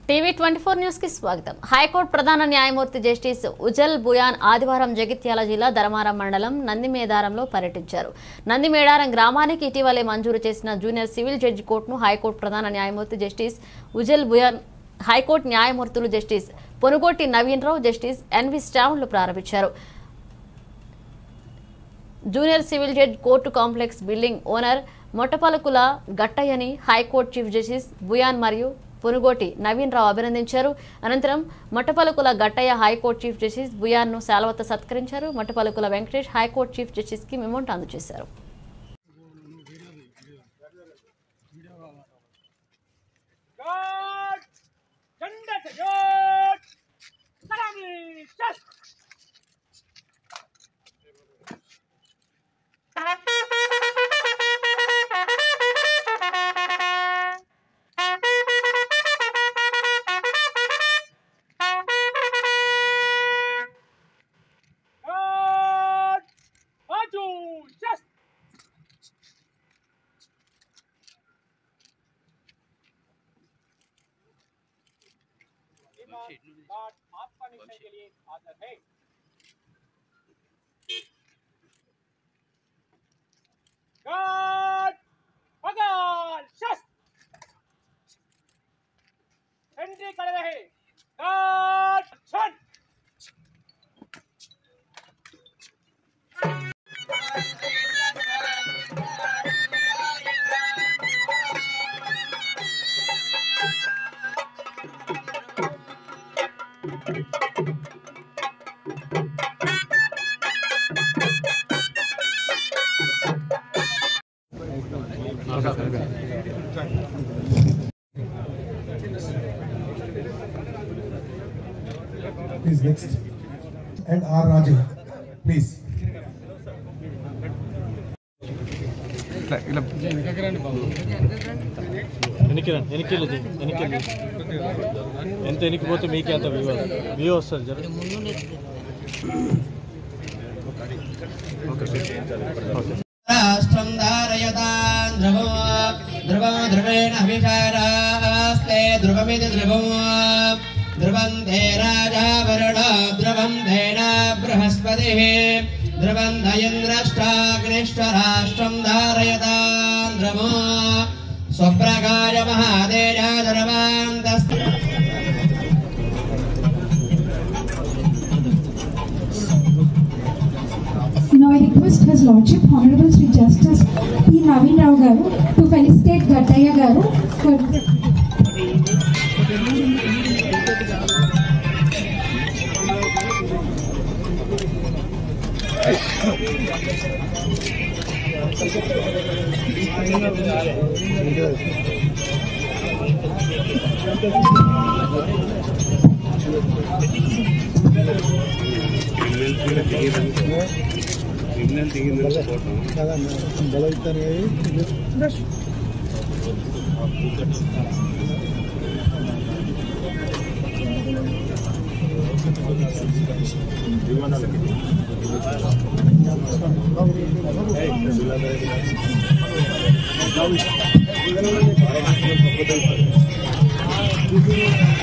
TV twenty four news కి స్వాగతం high court ప్రధాన న్యాయమూర్తి జస్టిస్ ఉజల్ బుయాన్ ఆదివారం జగిత్యాల జిల్లా ధర్మారం మండలం నందిమేదారంలో పర్యటించారు నందిమేడారం గ్రామానికి ఇటీవలే మంజూరు చేసిన జూనియర్ సివిల్ జడ్జి కోర్టును హైకోర్టు ప్రధాన న్యాయమూర్తి జస్టిస్ ఉజల్ బుయాన్ హైకోర్టు న్యాయమూర్తులు justice Ponugoti Naveen Rao justice N స్టామ్లు ప్రారంభించారు junior civil judge court complex building owner Mottapalukula గట్టయ్యని హైకోర్టు చీఫ్ జస్టిస్ బుయాన్ మరియు పునుగోటి నవీన్ రావు అభినందించారు అనంతరం Mattapalukula Gattaiah high court chief justice బుయాన్ను శాలవత సత్కరించారు మట్టపలుకుల వెంకటేష్ హైకోర్టు చీఫ్ జస్టిస్కి మెమోంట్ అందజేశారు God! Ganda sa God! Salami! Shas! God! Aju! Shas! बात आपका निर्णय के लिए हाजिर है God! भगवान शस्त्र एंट्री कर रहे God! Sun Please next. And R Raju, please. వెనక్కి రండి వెనక్కి వెళ్ళి వెనక్కి వెళ్ళి ఎంత వెనక్కి పోతే మీకే అంత వ్యూ వ్యూ వస్తుంది జర రాష్ట్రం ధారయతాన్ ధ్రువో ధ్రువో ధ్రువేణ అభిషారాస్తే ధ్రువమితి ధ్రువో ధ్రువంతే రాజా వరుణో ధ్రువం ధేన బృహస్పతి ధ్రువం దయంద్రష్టాగ్నిష్ఠరాష్ట్రం ధారయతాన్ ధ్రువో స్వప్రకాయ మహాదేజ ధ్రువాంతస్త Now I request His Lordship, Honorable Sri Justice P. Naveen Rao Garu to felicitate Gattaya Garu for Thank you.